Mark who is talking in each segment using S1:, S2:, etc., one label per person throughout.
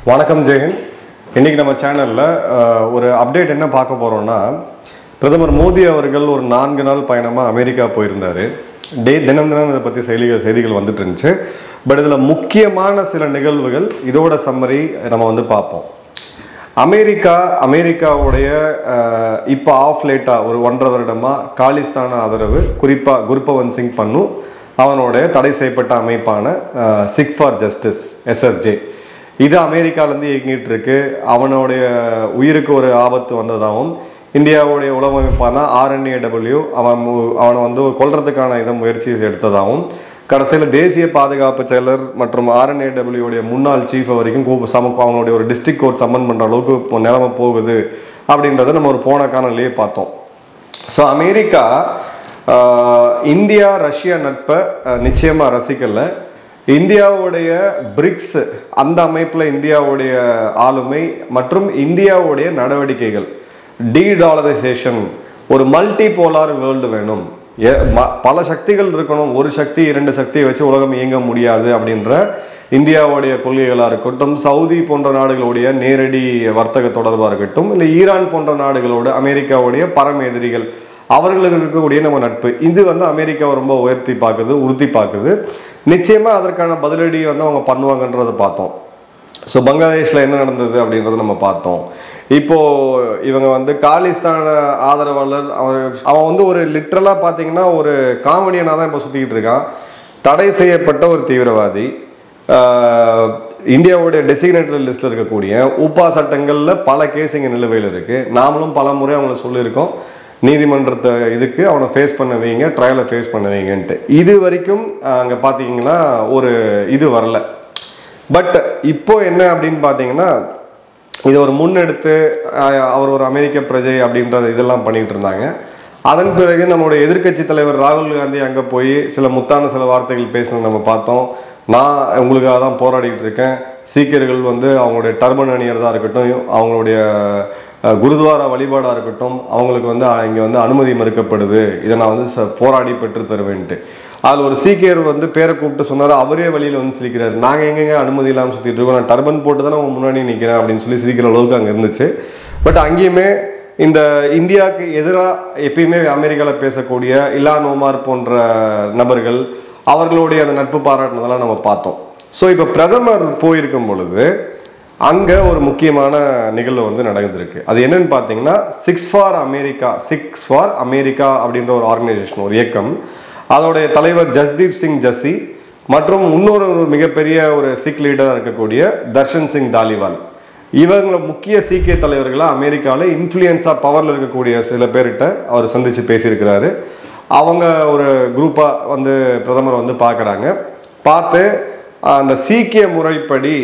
S1: வணக்கம் ஜெயன் இன்னைக்கு நம்ம சேனல்ல அஹ், ஒரு அப்டேட் என்ன பார்க்க போறோம்னா பிரதமர் மோடி அவர்கள் ஒரு நான்கு நாள் பயணமா அமெரிக்கா போயிருந்தாரு டே தினம் தினம் இதை பத்தி செய்திகள் செய்திகள் வந்துட்டு இருந்துச்சு பட் இதுல முக்கியமான சில நிகழ்வுகள் இதோட சம்மரி நம்ம வந்து பார்ப்போம் அமெரிக்கா அமெரிக்காவுடைய அஹ், இப்போ ஆஃப் லேட்டா ஒரு ஒன்றரை வருடமா காலிஸ்தான ஆதரவு குறிப்பா குருபவன் சிங் பண்ணு அவனுடைய தடை செய்யப்பட்ட அமைப்பான சிக் ஃபார் ஜஸ்டிஸ் எஸ்எஃப்ஜே இது அமெரிக்காலேருந்து இயங்கிட்டு இருக்கு அவனுடைய உயிருக்கு ஒரு ஆபத்து வந்ததாகவும் இந்தியாவுடைய உளவு அமைப்பான ஆர்என்ஏடபிள்யூ அவன் மு- அவனை வந்து கொல்றதுக்கான இதை முயற்சி எடுத்ததாகவும் கடைசியில் தேசிய பாதுகாப்பு செயலர் மற்றும் ஆர்என்ஏடபிள்யூ உடைய முன்னாள் சீஃப் வரைக்கும் கூ- சம அவங்களுடைய ஒரு டிஸ்ட்ரிக்ட் கோர்ட் சம்மன் பண்ணுற அளவுக்கு இப்போ நிலைமை போகுது அப்படின்றத நம்ம ஒரு போன காணொலியே பார்த்தோம் ஸோ அமெரிக்கா ஆஹ், இந்தியா ரஷ்யா நட்பை ஆஹ், நிச்சயமா ரசிக்கல இந்தியாவுடைய பிரிக்ஸ் அந்த அமைப்பில் இந்தியாவுடைய ஆளுமை மற்றும் இந்தியாவுடைய நடவடிக்கைகள் டீடாலரைசேஷன் ஒரு மல்டி போலார் வேர்ல்டு வேணும் எ- ம- பல சக்திகள் இருக்கணும் ஒரு சக்தி இரண்டு சக்தியை வச்சு உலகம் இயங்க முடியாது அப்படின்ற இந்தியாவுடைய கொள்கைகளாக இருக்கட்டும் சவுதி போன்ற நாடுகளுடைய நேரடி வர்த்தக தொடர்பாக இருக்கட்டும் இல்லை ஈரான் போன்ற நாடுகளோட அமெரிக்காவுடைய பரம எதிரிகள் அவர்களுக்கு இருக்கக்கூடிய நம்ம நட்பு இது வந்து அமெரிக்காவை ரொம்ப உயர்த்தி பார்க்குது உறுதி பார்க்குது நிச்சயமா அதற்கான பதிலடி வந்து அவங்க பண்ணுவாங்கன்றதை பார்த்தோம் ஸோ பங்களாதேஷ்ல என்ன நடந்தது அப்படின்றத நம்ம பார்த்தோம் இப்போ இவங்க வந்து காலிஸ்தான ஆதரவாளர் அவன் அவன் வந்து ஒரு லிட்ரலா பார்த்தீங்கன்னா ஒரு காமெடியனாக தான் இப்போ சுத்திக்கிட்டு இருக்கான் தடை செய்யப்பட்ட ஒரு தீவிரவாதி ஆஹ், இந்தியாவுடைய டெசிக்னேட்டட் லிஸ்ட்ல இருக்கக்கூடிய உப்பா சட்டங்கள்ல பல கேஸ் இங்க நிலுவையில் இருக்கு நாமளும் பல முறை அவங்களை சொல்லியிருக்கோம் நீதிமன்றத்தை இதுக்கு அவனை ஃபேஸ் பண்ண வைங்க ட்ரையலை ஃபேஸ் பண்ண வைங்கன்ட்டு இது வரைக்கும் ஆஹ், அங்க பாத்தீங்கன்னா ஒரு இது வரல பட் இப்போ என்ன அப்படின்னு பார்த்தீங்கன்னா இதை ஒரு முன்னெடுத்து அஹ், அவர் ஒரு அமெரிக்க பிரஜை அப்படின்றத இதெல்லாம் பண்ணிட்டு இருந்தாங்க அதன் பிறகு நம்மளுடைய எதிர்க்கட்சி தலைவர் ராகுல் காந்தி அங்கே போய் சில முத்தான சில வார்த்தைகள் பேசணும் நம்ம பார்த்தோம் நான் உங்களுக்காக தான் போராடிட்டு இருக்கேன் சீக்கியர்கள் வந்து அவங்களுடைய டர்பன் அணியறதா இருக்கட்டும் அவங்களுடைய அஹ், குருத்வாரா வழிபாடாக இருக்கட்டும் அவங்களுக்கு வந்து இங்கே வந்து அனுமதி மறுக்கப்படுது இதை நான் வந்து ச- போராடி பெற்று தருவேன்ட்டு அதில் ஒரு சீக்கியர் வந்து பேரை கூப்பிட்டு சொன்னார் அவரே வழியில் வந்து சிரிக்கிறாரு நாங்கள் எங்கெங்க அனுமதி இல்லாமல் சுற்றிட்டு இருக்கோம் நான் டர்பன் போட்டு தானே உங்க முன்னாடி நிற்கிறேன் அப்படின்னு சொல்லி சிரிக்கிற அளவுக்கு அங்கே இருந்துச்சு பட் அங்கேயுமே இந்த இந்தியாவுக்கு எதிராக எப்பயுமே அமெரிக்காவில் பேசக்கூடிய இலான் ஓமார் போன்ற நபர்கள் அவர்களுடைய அந்த நட்பு பாராட்டினதெல்லாம் நம்ம பார்த்தோம் ஸோ இப்போ பிரதமர் போயிருக்கும் பொழுது அங்க ஒரு முக்கியமான நிகழ்வு வந்து நடந்திருக்கு அது என்னன்னு பார்த்தீங்கன்னா six for America six for America அப்படின்ற ஒரு ஆர்கனைசேஷன் ஒரு இயக்கம் அதோடைய தலைவர் ஜஸ்தீப் சிங் ஜஸ்ஸி மற்றும் இன்னொரு ஒரு மிகப்பெரிய ஒரு சிக் லீடராக இருக்கக்கூடிய தர்ஷன் சிங் தாலிவால் இவங்க முக்கிய சீக்கிய தலைவர்களா அமெரிக்காவில் இன்ஃப்ளூயன்ஸாக பவரில் இருக்கக்கூடிய சில பேர்கிட்ட அவர் சந்திச்சு பேசியிருக்கிறாரு அவங்க ஒரு குரூப்பாக வந்து பிரதமர் வந்து பார்க்குறாங்க பார்த்து அந்த சீக்கிய முறைப்படி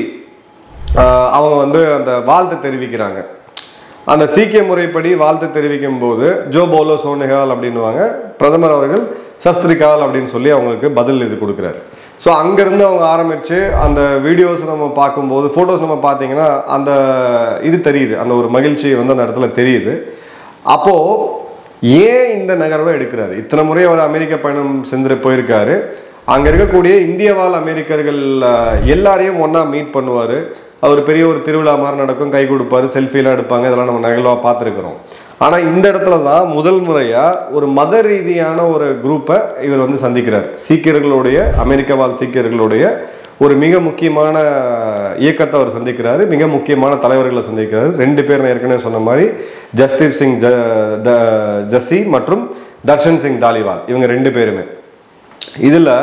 S1: ஆஹ் அவங்க வந்து அந்த வாழ்த்து தெரிவிக்கிறாங்க அந்த சீக்கிய முறைப்படி வாழ்த்து தெரிவிக்கும் போது ஜோ போலோ சோனிகால் அப்படின்னுவாங்க பிரதமர் அவர்கள் சஸ்திரிகால் அப்படின்னு சொல்லி அவங்களுக்கு பதில் இது கொடுக்குறாரு ஸோ அங்கேருந்து அவங்க ஆரம்பித்து அந்த வீடியோஸ் நம்ம பார்க்கும்போது ஃபோட்டோஸ் நம்ம பார்த்தீங்கன்னா அந்த இது தெரியுது அந்த ஒரு மகிழ்ச்சி வந்து அந்த இடத்துல தெரியுது அப்போது ஏன் இந்த நகர்வை எடுக்கிறாரு இத்தனை முறை அவர் அமெரிக்க பயணம் சென்று போயிருக்காரு அங்க இருக்கக்கூடிய இந்திய வாழ் அமெரிக்கர்கள் அஹ், எல்லாரையும் ஒண்ணா மீட் பண்ணுவாரு அவர் பெரிய ஒரு திருவிழா மாதிரி நடக்கும் கை கொடுப்பாரு செல்ஃபிலாம் எடுப்பாங்க இதெல்லாம் நம்ம நகழ்வா பார்த்துருக்குறோம் ஆனா இந்த இடத்துல தான் முதல் முறையா ஒரு மத ரீதியான ஒரு குரூப்பை இவர் வந்து சந்திக்கிறார் சீக்கியர்களுடைய அமெரிக்க வாழ் சீக்கியர்களுடைய ஒரு மிக முக்கியமான இயக்கத்தை அவர் சந்திக்கிறாரு மிக முக்கியமான தலைவர்களை சந்திக்கிறாரு ரெண்டு பேர் நான் ஏற்கனவே சொன்ன மாதிரி ஜஸ்தீப் சிங் ஜ த- ஜஸ்ஸி மற்றும் தர்ஷன் சிங் தாலிவால் இவங்க ரெண்டு பேருமே இதில்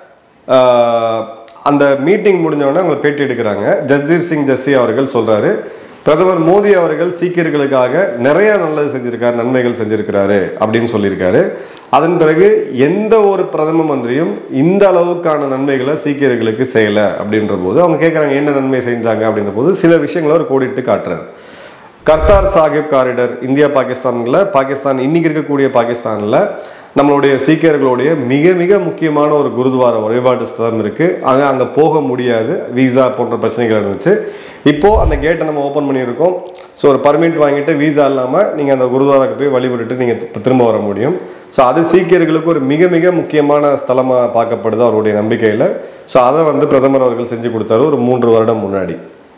S1: அந்த மீட்டிங் முடிஞ்சவொடனே அவங்க பேட்டி எடுக்கிறாங்க ஜஸ்தீப் சிங் ஜஸ்ஸி அவர்கள் சொல்றாரு பிரதமர் மோடி அவர்கள் சீக்கியர்களுக்காக நிறைய நல்லது செஞ்சிருக்காரு நன்மைகள் செஞ்சிருக்கிறாரு அப்படின்னு சொல்லியிருக்காரு அதன் பிறகு எந்த ஒரு பிரதம மந்திரியும் இந்த அளவுக்கான நன்மைகளை சீக்கியர்களுக்கு செய்யலை அப்படின்ற போது அவங்க கேட்குறாங்க என்ன நன்மை செஞ்சாங்க அப்படின்ற போது சில விஷயங்களை அவர் கோடிட்டு காட்டுறாரு கர்த்தார் சாஹிப் காரிடர் இந்தியா பாகிஸ்தான்ல பாகிஸ்தான் இன்னைக்கு இருக்கக்கூடிய பாகிஸ்தான்ல நம்மளுடைய சீக்கியர்களுடைய மிக மிக முக்கியமான ஒரு குருத்வார வழிபாட்டு ஸ்தலம் இருக்கு அங்க அங்க போக முடியாது விசா போன்ற பிரச்சனைகள் இருந்துச்சு இப்போ அந்த கேட்டை நம்ம ஓப்பன் பண்ணியிருக்கோம் ஸோ ஒரு பர்மிட் வாங்கிட்டு விசா இல்லாமல் நீங்கள் அந்த குருத்வாராக்கு போய் வழிபட்டுட்டு நீங்கள் திரும்ப வர முடியும் ஸோ அது சீக்கியர்களுக்கு ஒரு மிக மிக முக்கியமான ஸ்தலமாக பார்க்கப்படுது அவருடைய நம்பிக்கையில் ஸோ அதை வந்து பிரதமர் அவர்கள் செஞ்சு கொடுத்தாரு ஒரு மூன்று வருடம் முன்னாடி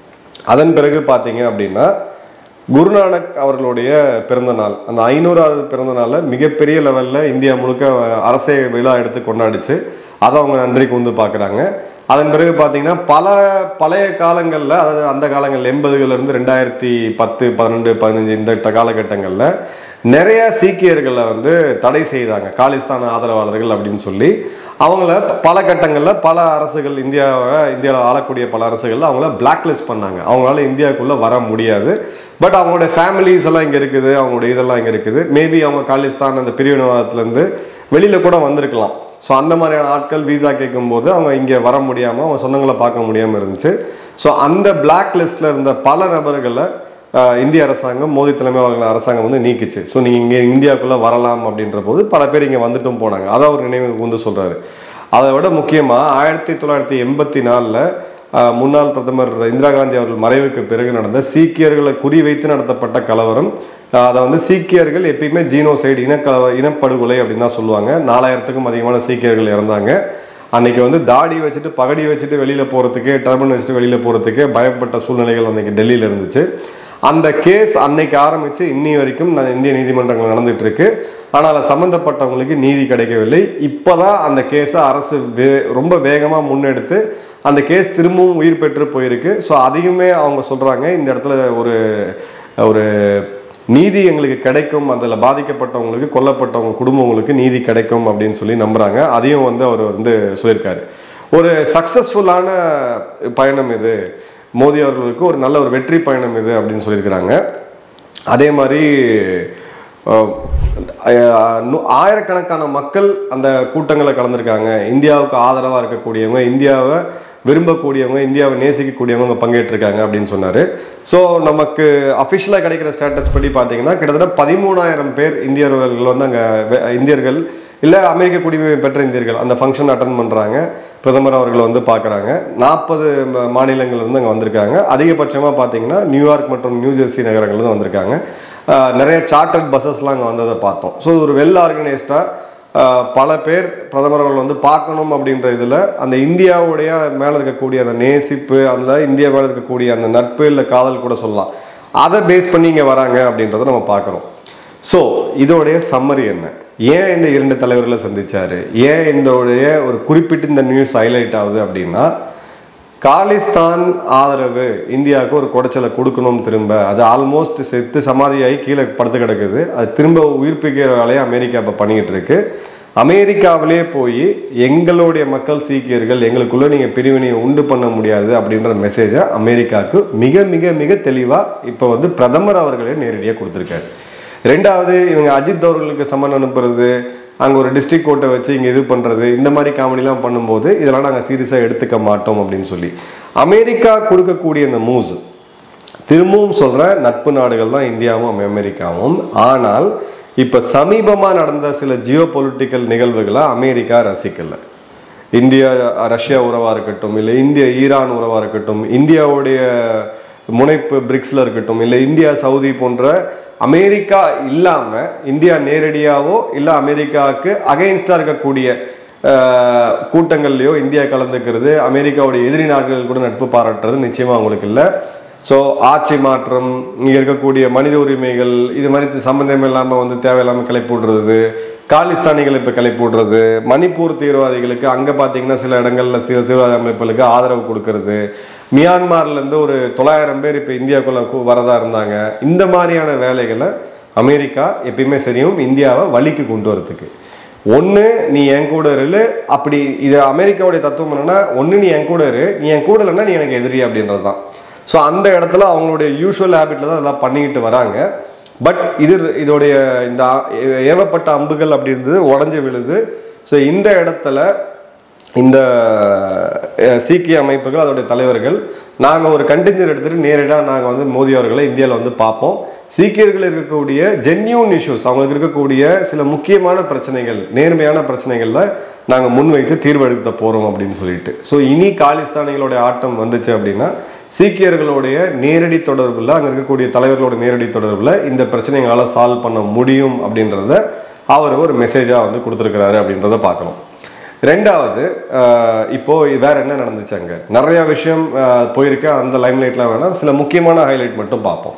S1: அதன் பிறகு பார்த்தீங்க அப்படின்னா குருநானக் அவர்களுடைய பிறந்த நாள் அந்த ஐநூறாவது பிறந்த நாளை மிகப்பெரிய லெவலில் இந்தியா முழுக்க அரசே விழா எடுத்து கொண்டாடிச்சு அதை அவங்க நன்றி கூர்ந்து பார்க்குறாங்க அதன் பிறகு பார்த்தீங்கன்னா பல பழைய காலங்களில் அதாவது அந்த காலங்கள் எண்பதுகளிலிருந்து ரெண்டாயிரத்தி பத்து பன்னெண்டு பதினஞ்சு இந்த காலகட்டங்களில் நிறைய சீக்கியர்களை வந்து தடை செய்தாங்க காலிஸ்தான் ஆதரவாளர்கள் அப்படின்னு சொல்லி அவங்கள பல கட்டங்களில் பல அரசுகள் இந்தியாவை இந்தியாவில் ஆளக்கூடிய பல அரசுகள் அவங்கள பிளாக்லிஸ்ட் பண்ணாங்க அவங்களால இந்தியாவுக்குள்ளே வர முடியாது பட் அவங்களுடைய ஃபேமிலிஸ் எல்லாம் இங்கே இருக்குது அவங்களுடைய இதெல்லாம் இங்கே இருக்குது மேபி அவங்க காலிஸ்தான் அந்த பிரிவினவாதத்துலேருந்து வெளியில் கூட வந்திருக்கலாம் ஸோ அந்த மாதிரியான ஆட்கள் விசா கேட்கும்போது அவங்க இங்கே வர முடியாமல் அவங்க சொந்தங்களை பார்க்க முடியாமல் இருந்துச்சு ஸோ அந்த பிளாக் லிஸ்ட்டில் இருந்த பல நபர்களை ஆஹ், இந்திய அரசாங்கம் மோடி தலைமையிலான அரசாங்கம் வந்து நீக்கிச்சு ஸோ நீங்கள் இங்கே இந்தியாவுக்குள்ளே வரலாம் அப்படின்ற போது பல பேர் இங்கே வந்துட்டும் போனாங்க அதை அவர் நினைவு கூர்ந்து சொல்கிறாரு அதை விட முக்கியமாக ஆயிரத்தி தொள்ளாயிரத்தி எண்பத்தி நாலில் முன்னாள் பிரதமர் இந்திரா காந்தி அவர்கள் மறைவுக்கு பிறகு நடந்த சீக்கியர்களை குறிவைத்து நடத்தப்பட்ட கலவரம் ஆஹ் அதை வந்து சீக்கியர்கள் எப்பயுமே ஜீனோசைடு இனக்கலவ இனப்படுகொலை அப்படின்னு தான் சொல்லுவாங்க நாலாயிரத்துக்கும் அதிகமான சீக்கியர்கள் இறந்தாங்க அன்னைக்கு வந்து தாடி வச்சுட்டு பகடி வச்சுட்டு வெளியில் போகிறதுக்கே டர்பன் வச்சுட்டு வெளியில் போகிறதுக்கே பயப்பட்ட சூழ்நிலைகள் அன்னைக்கு டெல்லியில் இருந்துச்சு அந்த கேஸ் அன்னைக்கு ஆரம்பித்து இன்னி வரைக்கும் ந- இந்திய நீதிமன்றங்கள் நடந்துட்டு இருக்கு ஆனால் அதில் சம்மந்தப்பட்டவங்களுக்கு நீதி கிடைக்கவில்லை இப்போதான் அந்த கேஸை அரசு வே ரொம்ப வேகமாக முன்னெடுத்து அந்த கேஸ் திரும்பவும் உயிர் பெற்று போயிருக்கு ஸோ அதையுமே அவங்க சொல்கிறாங்க இந்த இடத்துல ஒரு ஒரு நீதி எங்களுக்கு கிடைக்கும் அதில் பாதிக்கப்பட்டவங்களுக்கு கொல்லப்பட்டவங்க குடும்பங்களுக்கு நீதி கிடைக்கும் அப்படின்னு சொல்லி நம்புறாங்க அதையும் வந்து அவர் வந்து சொல்லியிருக்காரு ஒரு சக்ஸஸ்ஃபுல்லான பயணம் இது மோடி அவர்களுக்கு ஒரு நல்ல ஒரு வெற்றி பயணம் இது அப்படின்னு சொல்லியிருக்கிறாங்க அதே மாதிரி அஹ், அஹ், நு- ஆயிரக்கணக்கான மக்கள் அந்த கூட்டங்களில் கலந்துருக்காங்க இந்தியாவுக்கு ஆதரவாக இருக்கக்கூடியவங்க இந்தியாவை விரும்பக்கூடியவங்க இந்தியாவை நேசிக்கக்கூடியவங்க பங்கேற்றிருக்காங்க அப்படின்னு சொன்னார் ஸோ நமக்கு அஃபிஷியலாக கிடைக்கிற ஸ்டேட்டஸ் படி பார்த்தீங்கன்னா கிட்டத்தட்ட பதிமூணாயிரம் பேர் இந்தியர்கள் வந்து அங்கே இந்தியர்கள் இல்லை அமெரிக்க குடியுரிமை பெற்ற இந்தியர்கள் அந்த ஃபங்க்ஷன் அட்டன் பண்ணுறாங்க பிரதமர் அவர்கள் வந்து பார்க்குறாங்க நாற்பது மாநிலங்கள் இருந்து அங்கே வந்திருக்காங்க அதிகபட்சமாக பார்த்தீங்கன்னா நியூயார்க் மற்றும் நியூ ஜெர்சி நகரங்கள்ல இருந்து வந்திருக்காங்க ஆஹ் நிறைய சார்ட்டர்ட் பஸ்ஸஸ்லாம் அங்கே வந்ததை பார்த்தோம் ஸோ ஒரு வெல் ஆர்கனைஸ்டாக பல பேர் பிரதமர் அவர்கள் வந்து பார்க்கணும் அப்படின்ற இதில் அந்த இந்தியாவுடைய மேலே இருக்கக்கூடிய அந்த நேசிப்பு அந்த இந்தியா மேலே இருக்கக்கூடிய அந்த நட்பு இல்லை காதல் கூட சொல்லலாம் அதை பேஸ் பண்ணி இங்கே வராங்க அப்படின்றத நம்ம பார்க்குறோம் ஸோ இதோடைய சம்மரி என்ன ஏன் இந்த இரண்டு தலைவர்களை சந்திச்சாரு ஏன் இதோடைய ஒரு குறிப்பிட்ட இந்த நியூஸ் ஹைலைட் ஆகுது அப்படின்னா காலிஸ்தான் ஆதரவு இந்தியாவுக்கு ஒரு குடைச்சலை கொடுக்கணும் திரும்ப அது ஆல்மோஸ்ட் செத்து சமாதியாகி கீழே படுத்து கிடக்குது அது திரும்ப உயிர்ப்பிக்கிற வேலையை அமெரிக்கா இப்போ பண்ணிக்கிட்டு இருக்கு அமெரிக்காவிலே போய் எங்களுடைய மக்கள் சீக்கியர்கள் எங்களுக்குள்ள நீங்கள் பிரிவினையை உண்டு பண்ண முடியாது அப்படின்ற மெசேஜை அமெரிக்காவுக்கு மிக மிக மிக தெளிவாக இப்போ வந்து பிரதமர் அவர்களே நேரடியாக கொடுத்துருக்காரு ரெண்டாவது இவங்க அஜித் அவர்களுக்கு சம்மன் அனுப்புறது அங்கே ஒரு டிஸ்ட்ரிக்ட் கோர்ட்டை வச்சு இங்கே இது பண்ணுறது இந்த மாதிரி காமெடிலாம் பண்ணும்போது இதெல்லாம் நாங்கள் சீரியஸாக எடுத்துக்க மாட்டோம் அப்படின்னு சொல்லி அமெரிக்கா கொடுக்கக்கூடிய இந்த மூவ்ஸ் திரும்பவும் சொல்கிறேன் நட்பு நாடுகள் தான் இந்தியாவும் அமெ- அமெரிக்காவும் ஆனால் இப்போ சமீபமாக நடந்த சில ஜியோ பொலிட்டிக்கல் நிகழ்வுகளை அமெரிக்கா ரசிக்கலை இந்தியா ரஷ்யா உறவாக இருக்கட்டும் இல்லை இந்திய ஈரான் உறவாக இருக்கட்டும் இந்தியாவுடைய முனைப்பு பிரிக்ஸில் இருக்கட்டும் இல்லை இந்தியா சவுதி போன்ற அமெரிக்கா இல்லாமல் இந்தியா நேரடியாவோ இல்லை அமெரிக்காவுக்கு அகைன்ஸ்டாக இருக்கக்கூடிய அஹ், கூட்டங்கள்லையோ இந்தியா கலந்துக்கிறது அமெரிக்காவுடைய எதிரி நாடுகள் கூட நட்பு பாராட்டுறது நிச்சயமாக அவங்களுக்கு இல்லை ஸோ ஆட்சி மாற்றம் இங்கே இருக்கக்கூடிய மனித உரிமைகள் இது மாதிரி சம்மந்தம் இல்லாமல் வந்து தேவையில்லாமல் கிளப்பி விடுறது காலிஸ்தானிகள் இப்போ கிளப்பி விடுறது மணிப்பூர் தீவிரவாதிகளுக்கு அங்கே பார்த்தீங்கன்னா சில இடங்களில் சில தீவிரவாத அமைப்புகளுக்கு ஆதரவு கொடுக்கறது மியான்மார்லேருந்து ஒரு தொள்ளாயிரம் பேர் இப்போ இந்தியாவுக்குள்ள கு- வரதா இருந்தாங்க இந்த மாதிரியான வேலைகளை அமெரிக்கா எப்பயுமே சரியும் இந்தியாவை வழிக்கு கொண்டு வரதுக்கு ஒன்று நீ என் கூட இரு அப்படி இது அமெரிக்காவுடைய தத்துவம் என்னன்னா ஒன்று நீ என் கூட இரு நீ என் கூட இல்லைன்னா நீ எனக்கு எதிரி அப்படின்றது தான் ஸோ அந்த இடத்துல அவங்களுடைய யூஷுவல் ஹேபிட்ல தான் அதெல்லாம் பண்ணிக்கிட்டு வராங்க பட் இது இதோடைய இந்த ஆ- ஏ- ஏவப்பட்ட அம்புகள் அப்படின்றது உடஞ்சி விழுது ஸோ இந்த இடத்துல இந்த அஹ், சீக்கிய அமைப்புகள் அதோடைய தலைவர்கள் நாங்கள் ஒரு கண்டிஞ்சர் எடுத்துட்டு நேரடியாக நாங்கள் வந்து மோடி அவர்களை இந்தியாவில் வந்து பார்ப்போம் சீக்கியர்கள் இருக்கக்கூடிய ஜென்யூன் இஷ்யூஸ் அவங்களுக்கு இருக்கக்கூடிய சில முக்கியமான பிரச்சனைகள் நேர்மையான பிரச்சனைகளில் நாங்கள் முன்வைத்து தீர்வு எடுக்க போகிறோம் அப்படின்னு சொல்லிட்டு ஸோ இனி காலிஸ்தானிகளுடைய ஆட்டம் வந்துச்சு அப்படின்னா சீக்கியர்களுடைய நேரடி தொடர்பில் அங்கே இருக்கக்கூடிய தலைவர்களோட நேரடி தொடர்பில் இந்த பிரச்சனைகளால் சால்வ் பண்ண முடியும் அப்படின்றத அவர் ஒரு மெசேஜாக வந்து கொடுத்துருக்கிறாரு அப்படின்றத பார்க்கணும் ரெண்டாவது ஆஹ், இப்போ வேற என்ன நடந்துச்சு அங்க நிறைய விஷயம் ஆஹ், போயிருக்கு அந்த லைம்லைட்லாம் வேணாம் சில முக்கியமான ஹைலைட் மட்டும் பார்ப்போம்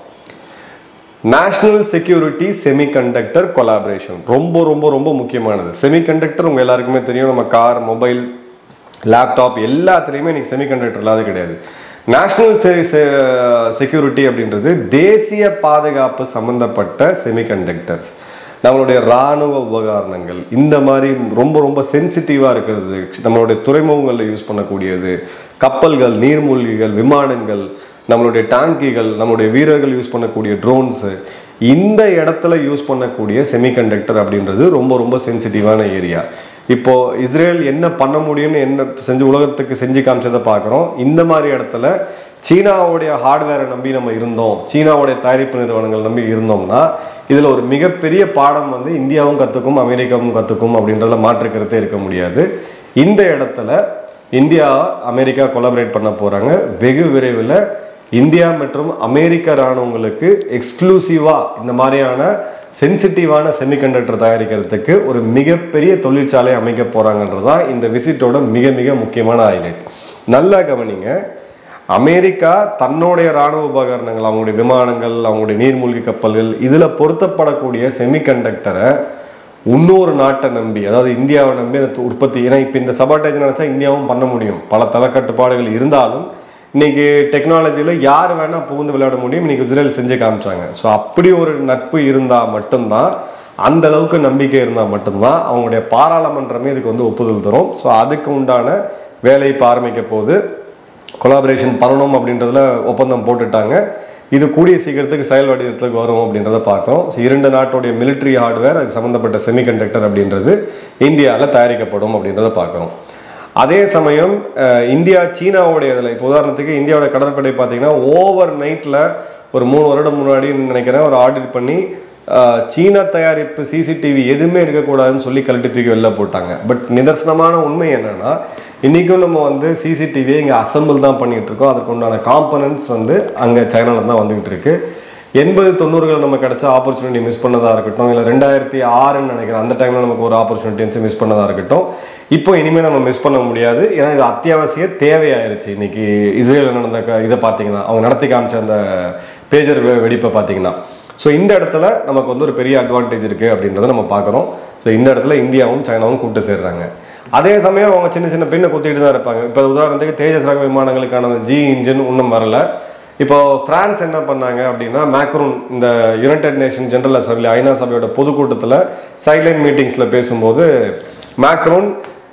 S1: நேஷனல் செக்யூரிட்டி செமிகண்டக்டர் கொலாபரேஷன் ரொம்ப ரொம்ப ரொம்ப முக்கியமானது செமிகண்டக்டர் உங்க எல்லாருக்குமே தெரியும் நம்ம கார் மொபைல் லேப்டாப் எல்லாத்துலேயுமே இன்னைக்கு செமிகண்டக்டர் இல்லாத கிடையாது நேஷனல் செக்யூரிட்டி அப்படின்றது தேசிய பாதுகாப்பு சம்பந்தப்பட்ட செமிகண்டக்டர்ஸ் நம்மளுடைய இராணுவ உபகரணங்கள் இந்த மாதிரி ரொம்ப ரொம்ப சென்சிட்டிவாக இருக்கிறது நம்மளுடைய துறைமுகங்களில் யூஸ் பண்ணக்கூடியது கப்பல்கள் நீர்மூழ்கிகள் விமானங்கள் நம்மளுடைய டாங்கிகள் நம்மளுடைய வீரர்கள் யூஸ் பண்ணக்கூடிய ட்ரோன்ஸு இந்த இடத்துல யூஸ் பண்ணக்கூடிய செமிகண்டக்டர் அப்படின்றது ரொம்ப ரொம்ப சென்சிட்டிவான ஏரியா இப்போ இஸ்ரேல் என்ன பண்ண முடியும்னு என்ன செஞ்சு உலகத்துக்கு செஞ்சு காமிச்சதை பார்க்குறோம் இந்த மாதிரி இடத்துல சீனாவுடைய ஹார்ட்வேரை நம்பி நம்ம இருந்தோம் சீனாவுடைய தயாரிப்பு நிறுவனங்கள் நம்பி இருந்தோம்னா இதில் ஒரு மிகப்பெரிய பாடம் வந்து இந்தியாவும் கற்றுக்கும் அமெரிக்காவும் கற்றுக்கும் அப்படின்றதுல மாற்றுக்கிறதே இருக்க முடியாது இந்த இடத்துல இந்தியா அமெரிக்கா கொலாபரேட் பண்ண போகிறாங்க வெகு விரைவில் இந்தியா மற்றும் அமெரிக்க இராணுவங்களுக்கு எக்ஸ்க்ளூசிவாக இந்த மாதிரியான சென்சிட்டிவான செமிகண்டக்டர் தயாரிக்கிறதுக்கு ஒரு மிகப்பெரிய தொழிற்சாலை அமைக்க போகிறாங்கன்றது தான் இந்த விசிட்டோட மிக மிக முக்கியமான ஹைலைட் நல்லா கவனிங்க அமெரிக்கா தன்னுடைய ராணுவ உபகரணங்கள் அவங்களுடைய விமானங்கள் அவங்களுடைய நீர்மூழ்கி கப்பல்கள் இதில் பொருத்தப்படக்கூடிய செமிகண்டக்டரை இன்னொரு நாட்டை நம்பி அதாவது இந்தியாவை நம்பி அந்த உற்பத்தி ஏன்னா இப்போ இந்த சபாட்டேஜ் நினச்சா இந்தியாவும் பண்ண முடியும் பல தரக்கட்டுப்பாடுகள் இருந்தாலும் இன்னைக்கு டெக்னாலஜியில் யார் வேணால் புகுந்து விளையாட முடியும் இன்னைக்கு இஸ்ரேல் செஞ்சு காமிச்சாங்க ஸோ அப்படி ஒரு நட்பு இருந்தால் மட்டும்தான் அந்த அளவுக்கு நம்பிக்கை இருந்தால் மட்டும்தான் அவங்களுடைய பாராளுமன்றமே இதுக்கு வந்து ஒப்புதல் தரும் ஸோ அதுக்கு உண்டான வேலை இப்போ ஆரம்பிக்க போகுது கொலாபரேஷன் பண்ணணும் அப்படின்றதுல ஒப்பந்தம் போட்டுட்டாங்க இது கூடிய சீக்கிரத்துக்கு செயல் வடிவத்துக்கு வரும் அப்படின்றத பார்க்குறோம் ஸோ இரண்டு நாட்டுடைய மிலிட்ரி ஹார்ட்வேர் அதுக்கு சம்மந்தப்பட்ட செமிகண்டக்டர் அப்படின்றது இந்தியாவில் தயாரிக்கப்படும் அப்படின்றத பார்க்குறோம் அதே சமயம் அஹ், இந்தியா சீனாவுடைய இதில் இப்போ உதாரணத்துக்கு இந்தியாவோட கடற்படை பார்த்தீங்கன்னா ஓவர் நைட்டில் ஒரு மூணு வருடம் முன்னாடி நினைக்கிறேன் ஒரு ஆடிட் பண்ணி அஹ், சீன தயாரிப்பு சிசிடிவி எதுவுமே இருக்கக்கூடாதுன்னு சொல்லி கழட்டி தூக்கி வெளில போட்டாங்க பட் நிதர்சனமான உண்மை என்னன்னா இன்றைக்கும் நம்ம வந்து சிசிடிவியை இங்கே அசம்பிள் தான் பண்ணிட்டு இருக்கோம் அதுக்கு உண்டான காம்பனன்ட்ஸ் வந்து அங்கே சைனாவில் தான் வந்துகிட்டு இருக்கு எண்பது தொண்ணூறுகள் நம்ம கிடைச்ச ஆப்பர்ச்சுனிட்டி மிஸ் பண்ணதா இருக்கட்டும் இல்லை ரெண்டாயிரத்தி ஆறுன்னு நினைக்கிறேன் அந்த டைமில் நமக்கு ஒரு ஆப்பர்ச்சுனிட்டி மிஸ் பண்ணதா இருக்கட்டும் இப்போ இனிமேல் நம்ம மிஸ் பண்ண முடியாது ஏன்னா இது அத்தியாவசிய தேவையாயிருச்சு இன்னைக்கு இஸ்ரேலில் நடந்த க- இதை பார்த்தீங்கன்னா அவங்க நடத்தி காமிச்ச அந்த பேஜர் வெ- வெடிப்பை பார்த்தீங்கன்னா ஸோ இந்த இடத்துல நமக்கு வந்து ஒரு பெரிய அட்வான்டேஜ் இருக்குது அப்படின்றத நம்ம பார்க்குறோம் ஸோ இந்த இடத்துல இந்தியாவும் சைனாவும் கூப்பிட்டு சேர்றாங்க அதே சமயம் அவங்க சின்ன சின்ன பின்ன குத்திட்டு தான் இருப்பாங்க இப்போ உதாரணத்துக்கு தேஜஸ் ரக விமானங்களுக்கான ஜி இன்ஜின் இன்னும் வரல இப்போ பிரான்ஸ் என்ன பண்ணாங்க அப்படின்னா மேக்ரோன் இந்த யுனைடெட் நேஷன் ஜெனரல் அசம்பிளி ஐநா சபையோட பொதுக்கூட்டத்தில் சைலைன் மீட்டிங்ஸில் பேசும்போது மேக்ரோன்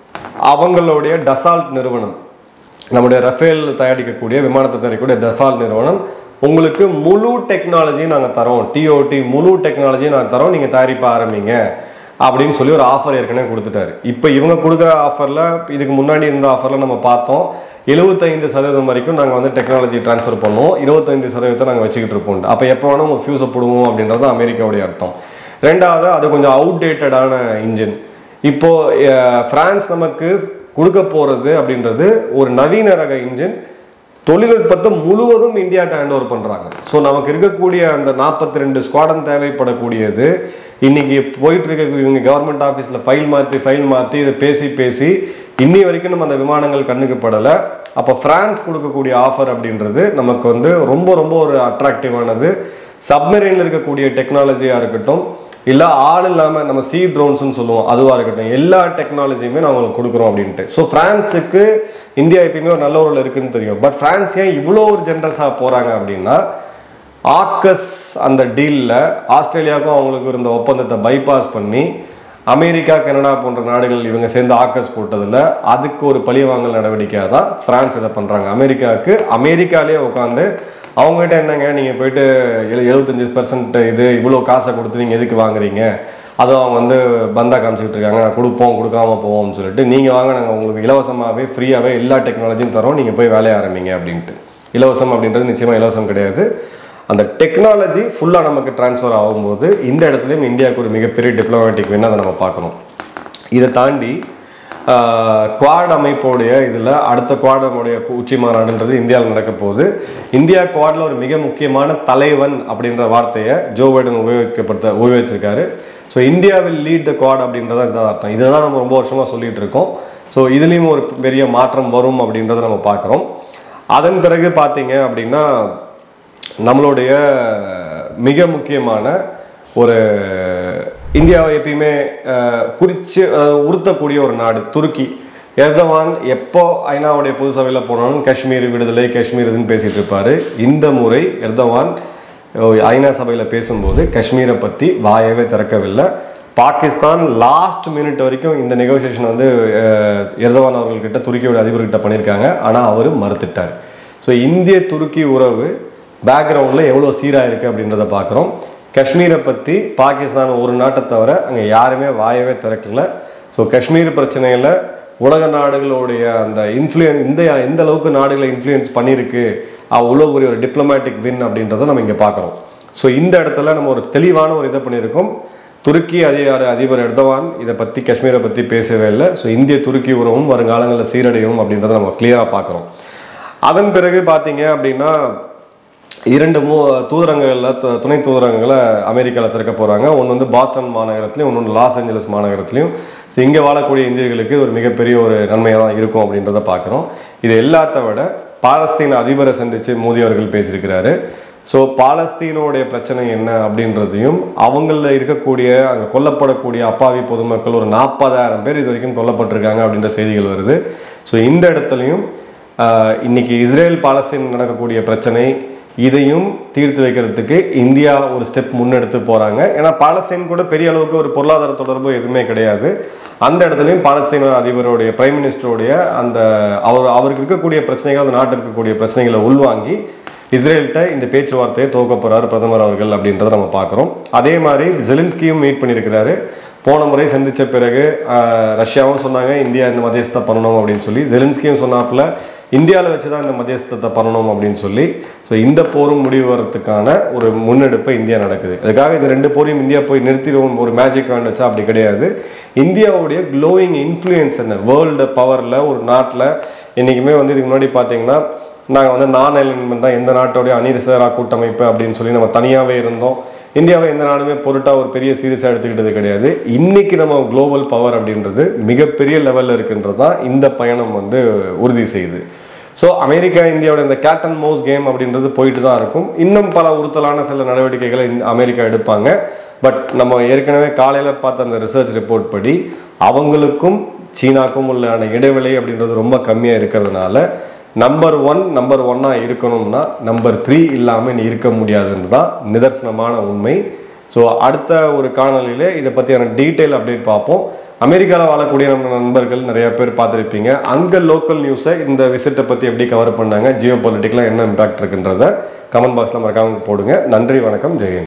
S1: அவங்களுடைய டசால்ட் நிறுவனம் நம்முடைய ரஃபேல் தயாரிக்கக்கூடிய விமானத்தை தயாரிக்கக்கூடிய டசால்ட் நிறுவனம் உங்களுக்கு முழு டெக்னாலஜியும் நாங்கள் தரோம் டிஓடி முழு டெக்னாலஜியும் நாங்கள் தரோம் நீங்கள் தயாரிப்ப ஆரம்பிங்க அப்படின்னு சொல்லி ஒரு ஆஃபர் ஏற்கனவே கொடுத்துட்டாரு இப்போ இவங்க கொடுக்குற ஆஃபரில் இதுக்கு முன்னாடி இருந்த ஆஃபரில் நம்ம பார்த்தோம் எழுபத்தைந்து சதவீதம் வரைக்கும் நாங்கள் வந்து டெக்னாலஜி ட்ரான்ஸ்ஃபர் பண்ணுவோம் இருபத்தைந்து சதவீதத்தை நாங்கள் வச்சுக்கிட்டு இருப்போம் அப்போ எப்போ வேணும் உங்கள் ஃபியூஸை போடுவோம் அப்படின்றது தான் அமெரிக்காவுடைய அர்த்தம் ரெண்டாவது அது கொஞ்சம் அவுடேட்டடான இன்ஜின் இப்போ அஹ், பிரான்ஸ் நமக்கு கொடுக்க போறது அப்படின்றது ஒரு நவீன ரக இன்ஜின் தொழில்நுட்பத்தை முழுவதும் இந்தியாட்ட ஹேண்ட் ஓவர் பண்றாங்க ஸோ நமக்கு இருக்கக்கூடிய அந்த நாற்பத்தி ரெண்டு ஸ்குவாடன் தேவைப்படக்கூடியது இன்னைக்கு போயிட்டு இருக்க இவங்க கவர்மெண்ட் ஆஃபீஸில் ஃபைல் மாற்றி ஃபைல் மாற்றி இதை பேசி பேசி இன்னி வரைக்கும் நம்ம அந்த விமானங்கள் கண்ணுக்கு படலை அப்போ பிரான்ஸ் கொடுக்கக்கூடிய ஆஃபர் அப்படின்றது நமக்கு வந்து ரொம்ப ரொம்ப ஒரு அட்ராக்டிவானது சப்மரீனில் இருக்கக்கூடிய டெக்னாலஜியாக இருக்கட்டும் இல்லை ஆள் இல்லாமல் நம்ம சி ட்ரோன்ஸ்னு சொல்லுவோம் அதுவாக இருக்கட்டும் எல்லா டெக்னாலஜியுமே நான் உங்களுக்கு கொடுக்குறோம் அப்படின்ட்டு ஸோ ஃப்ரான்ஸுக்கு இந்தியா எப்பயுமே ஒரு நல்ல ஒரு இருக்குன்னு தெரியும் பட் ஃப்ரான்ஸ் ஏன் இவ்வளோ ஒரு ஜென்ரஸாக போகிறாங்க அப்படின்னா ஆக்கஸ் அந்த டீலில் ஆஸ்திரேலியாவுக்கும் அவங்களுக்கு இருந்த ஒப்பந்தத்தை பைபாஸ் பண்ணி அமெரிக்கா கனடா போன்ற நாடுகள் இவங்க சேர்ந்து ஆக்கஸ் போட்டதில் அதுக்கு ஒரு பழிவாங்கல் நடவடிக்கையாக தான் பிரான்ஸ் இதை பண்ணுறாங்க அமெரிக்காவுக்கு அமெரிக்காலே உட்காந்து அவங்ககிட்ட என்னங்க நீங்கள் போயிட்டு எழு எழுபத்தஞ்சி பர்சன்ட் இது இவ்வளோ காசை கொடுத்து நீங்கள் எதுக்கு வாங்குறீங்க அதுவும் அவங்க வந்து பந்தா காமிச்சிக்கிட்டு இருக்காங்க நான் கொடுப்போம் கொடுக்காம போவோம்னு சொல்லிட்டு நீங்கள் வாங்க நாங்கள் உங்களுக்கு இலவசமாகவே ஃப்ரீயாகவே எல்லா டெக்னாலஜியும் தரோம் நீங்கள் போய் வேலையை ஆரம்பிங்க அப்படின்ட்டு இலவசம் அப்படின்றது நிச்சயமாக இலவசம் கிடையாது அந்த டெக்னாலஜி ஃபுல்லாக நமக்கு ட்ரான்ஸ்ஃபர் ஆகும்போது இந்த இடத்துலையும் இந்தியாவுக்கு ஒரு மிகப்பெரிய டிப்ளமேட்டிக் வேணும் அதை நம்ம பார்க்கணும் இதை தாண்டி குவாட் அமைப்போடைய இதில் அடுத்த குவாடமுடைய உச்சி மாநாடுன்றது இந்தியாவில் நடக்க போகுது இந்தியா குவாடில் ஒரு மிக முக்கியமான தலைவன் அப்படின்ற வார்த்தையை ஜோ பைடன் உபயோகிக்கப்படுத்த உபயோகிச்சிருக்காரு so India will lead the Quad அப்படின்றத இதுதான் அர்த்தம் இதுதான் நம்ம ரொம்ப வருஷமாக சொல்லிட்டு இருக்கோம் ஸோ இதுலேயும் ஒரு பெரிய மாற்றம் வரும் அப்படின்றத நம்ம பார்க்குறோம் அதன் பிறகு பார்த்தீங்க அப்படின்னா நம்மளுடைய மிக முக்கியமான ஒரு இந்தியாவை எப்பயுமே அஹ், குறிச்சு அஹ், உறுத்தக்கூடிய ஒரு நாடு துருக்கி எர்தவான் எப்போ ஐநாவுடைய பொது சபையில் போனாலும் காஷ்மீர் விடுதலை காஷ்மீர் இதுன்னு பேசிட்டு இருப்பாரு இந்த முறை எர்தவான் அஹ், ஐநா சபையில் பேசும்போது காஷ்மீரை பற்றி வாயவே திறக்கவில்லை பாகிஸ்தான் லாஸ்ட் மினிட் வரைக்கும் இந்த நெகோசியேஷன் வந்து அஹ், எர்தவான் அவர்கள்கிட்ட துருக்கியோட அதிபர்கிட்ட பண்ணியிருக்காங்க ஆனால் அவர் மறுத்துட்டார் ஸோ இந்திய துருக்கி உறவு பேக்ரவுண்டில் எவ்வளோ சீராக இருக்குது அப்படின்றத பார்க்குறோம் காஷ்மீரை பற்றி பாகிஸ்தான் ஒரு நாட்டை தவிர அங்கே யாருமே வாயவே திறக்கல ஸோ காஷ்மீர் பிரச்சனையில் உலக நாடுகளுடைய அந்த இன்ஃப்ளூயன் இந்த எந்த அளவுக்கு நாடுகளை இன்ஃப்ளூயன்ஸ் பண்ணியிருக்கு அவ்வளோ பெரிய ஒரு டிப்ளமேட்டிக் வின் அப்படின்றத நம்ம இங்கே பார்க்குறோம் ஸோ இந்த இடத்துல நம்ம ஒரு தெளிவான ஒரு இதை பண்ணியிருக்கோம் துருக்கி அதிகார அதிபர் எர்தவான் இதை பற்றி காஷ்மீரை பற்றி பேசவே இல்லை ஸோ இந்திய துருக்கி உறவும் வருங்காலங்களில் சீரடையும் அப்படின்றத நம்ம கிளியராக பார்க்குறோம் அதன் பிறகு பார்த்தீங்க அப்படின்னா இரண்டு மூ தூதரங்களில் து- துணை தூதரங்களை அமெரிக்காவில் திறக்க போகிறாங்க ஒன்று வந்து பாஸ்டன் மாநகரத்துலையும் ஒன்று லாஸ் ஏஞ்சலஸ் மாநகரத்துலையும் ஸோ இங்கே வாழக்கூடிய இந்தியர்களுக்கு இது ஒரு மிகப்பெரிய ஒரு நன்மையாக தான் இருக்கும் அப்படின்றத பார்க்குறோம் இது எல்லாத்த விட பாலஸ்தீன அதிபரை சந்தித்து மோடி அவர்கள் பேசியிருக்கிறாரு ஸோ பாலஸ்தீனோடைய பிரச்சனை என்ன அப்படின்றதையும் அவங்களில் இருக்கக்கூடிய அங்கே கொல்லப்படக்கூடிய அப்பாவி பொதுமக்கள் ஒரு நாற்பதாயிரம் பேர் இது வரைக்கும் கொல்லப்பட்டிருக்காங்க அப்படின்ற செய்திகள் வருது ஸோ இந்த இடத்துலையும் ஆஹ், இன்னைக்கு இஸ்ரேல் பாலஸ்தீன் நடக்கக்கூடிய பிரச்சனை இதையும் தீர்த்து வைக்கிறதுக்கு இந்தியா ஒரு ஸ்டெப் முன்னெடுத்து போறாங்க ஏன்னா பாலஸ்தீன் கூட பெரிய அளவுக்கு ஒரு பொருளாதார தொடர்பு எதுவுமே கிடையாது அந்த இடத்துலையும் பாலஸ்தீன அதிபருடைய பிரைம் மினிஸ்டருடைய அந்த அவர் அவருக்கு இருக்கக்கூடிய பிரச்சனைகள் அந்த நாட்டில் இருக்கக்கூடிய பிரச்சனைகளை உள்வாங்கி இஸ்ரேல்கிட்ட இந்த பேச்சுவார்த்தையை துவக்க போறாரு பிரதமர் அவர்கள் அப்படின்றத நம்ம பார்க்குறோம் அதே மாதிரி ஜெலின்ஸ்கியும் மீட் பண்ணியிருக்கிறாரு போன முறை சந்திச்ச பிறகு ஆஹ், ரஷ்யாவும் சொன்னாங்க இந்தியா இந்த மத்தியஸ்தத்தை பண்ணணும் அப்படின்னு சொல்லி ஜெலின்ஸ்கியும் சொன்னாப்புல இந்தியாவில் வச்சு தான் இந்த மத்தியஸ்தத்தை பண்ணணும் அப்படின்னு சொல்லி ஸோ இந்த போரும் முடிவு வரதுக்கான ஒரு முன்னெடுப்பு இந்தியா நடக்குது அதுக்காக இந்த ரெண்டு போரையும் இந்தியா போய் நிறுத்திடுவோம் ஒரு மேஜிக் வேண்ட் வச்சா அப்படி கிடையாது இந்தியாவுடைய க்ளோயிங் இன்ஃப்ளூயன்ஸ் என்ன வேர்ல்டு பவரில் ஒரு நாட்டில் என்றைக்குமே வந்து இதுக்கு முன்னாடி பார்த்தீங்கன்னா நாங்கள் வந்து நான் எலிமெண்ட் தான் எந்த நாட்டோடைய அணிரிசரா கூட்டமைப்பு அப்படின்னு சொல்லி நம்ம தனியாகவே இருந்தோம் இந்தியாவை எந்த நாடுமே பொருட்டாக ஒரு பெரிய சீரியஸாக எடுத்துக்கிட்டது கிடையாது இன்னைக்கு நம்ம குளோபல் பவர் அப்படின்றது மிகப்பெரிய லெவலில் இருக்குன்றது தான் இந்த பயணம் வந்து உறுதி செய்யுது ஸோ அமெரிக்கா இந்தியாவோட இந்த கேட் அண்ட் மவுஸ் கேம் அப்படின்றது போயிட்டு தான் இருக்கும் இன்னும் பல உறுத்தலான சில நடவடிக்கைகளை இந்த அமெரிக்கா எடுப்பாங்க பட் நம்ம ஏற்கனவே காலையில் பார்த்த அந்த ரிசர்ச் ரிப்போர்ட் படி அவங்களுக்கும் சீனாக்கும் உள்ளான இடைவெளி அப்படின்றது ரொம்ப கம்மியாக இருக்கிறதுனால நம்பர் ஒன் நம்பர் ஒன்னாக இருக்கணும்னா நம்பர் த்ரீ இல்லாமல் நீ இருக்க முடியாதுன்னு தான் நிதர்சனமான உண்மை ஸோ அடுத்த ஒரு காணொளியில இதை பற்றியான டீட்டெயில் அப்டேட் பார்ப்போம் அமெரிக்காவில் வாழக்கூடிய நம்ம நண்பர்கள் நிறைய பேர் பார்த்துருப்பீங்க அங்கே லோக்கல் நியூஸை இந்த விசிட்டை பற்றி எப்படி கவர் பண்ணாங்க ஜியோ பொலிட்டிக்கலாக என்ன இம்பாக்ட் இருக்குன்றத கமெண்ட் பாக்ஸில் மறக்காம போடுங்க நன்றி வணக்கம் ஜெயன்